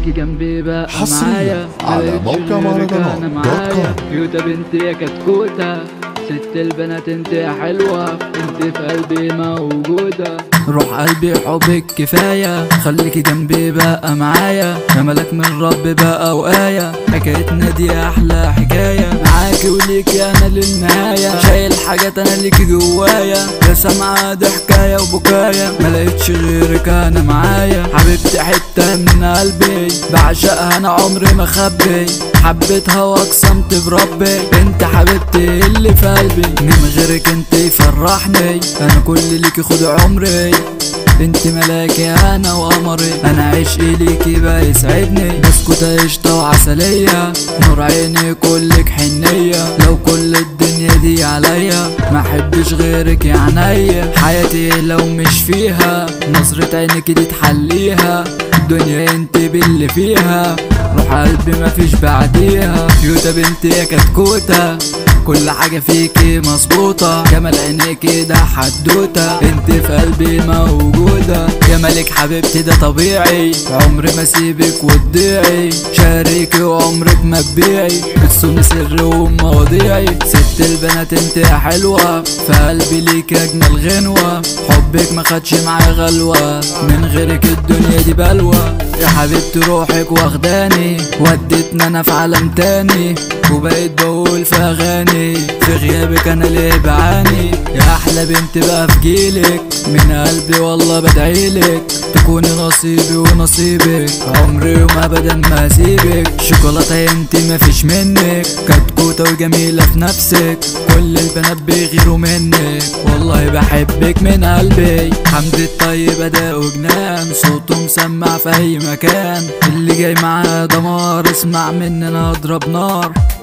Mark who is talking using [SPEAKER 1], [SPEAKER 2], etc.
[SPEAKER 1] خليكي جنبي بقى
[SPEAKER 2] حصرياً
[SPEAKER 1] معايا
[SPEAKER 2] على
[SPEAKER 1] ملقتش
[SPEAKER 2] موقع
[SPEAKER 1] غيرك
[SPEAKER 2] مهرجانات
[SPEAKER 1] أنا
[SPEAKER 2] دوت
[SPEAKER 1] معايا
[SPEAKER 2] كوم.
[SPEAKER 1] يوتا بنت يا كتكوتة ست البنات انت يا حلوة انت في قلبي موجودة روح قلبي حبك كفاية خليكي جنبي بقى معايا جمالك من رب بقى وآية حكايتنا دي أحلى حكاية معاكي وليكي أنا للنهاية شايل حاجات أنا ليكي جوايا يا سامعة دي حكاية وبكاية ملقتش غيرك أنا معايا حبيبتي حتة من قلبي بعشقها أنا عمري ما خبي حبيتها واقسمت بربي انت حبيبتي اللي في قلبي من غيرك انت يفرحني انا كل ليكي خد عمري انت ملاكي انا وقمري انا عشقي ليكي بقى يسعدني بسكوتة قشطة وعسلية نور عيني كلك حنية لو كل الدنيا دي عليا ما احبش غيرك يا عينيا حياتي لو مش فيها نظرة عينك دي تحليها الدنيا انت باللي فيها روح قلبي مفيش بعديها يوتا بنتي يا كتكوتة كل حاجة فيكي مظبوطة جمال عينيكي ده حدوتة انت في قلبي موجودة جمالك حبيبتي ده طبيعي عمري ما سيبك وتضيعي شاريكي وعمرك ما تبيعي بتصوني سر ومواضيعي ست البنات انت يا حلوة في قلبي ليك اجمل غنوة حبك ما خدش معايا غلوة من غيرك الدنيا دي بلوى يا حبيبتي روحك واخداني ودتنا انا في عالم تاني وبقيت بقول في اغاني في غيابك انا ليه بعاني يا احلى بنت بقى في جيلك من قلبي والله بدعيلك تكوني نصيبي ونصيبك عمري وما ابدا ما هسيبك شوكولاته انت مفيش منك كتكوته وجميله في نفسك كل البنات بيغيروا منك والله بحبك من قلبي حمد الطيب اداء وجنان صوته مسمع في اي مكان اللي جاي معاه دمار اسمع مننا اضرب نار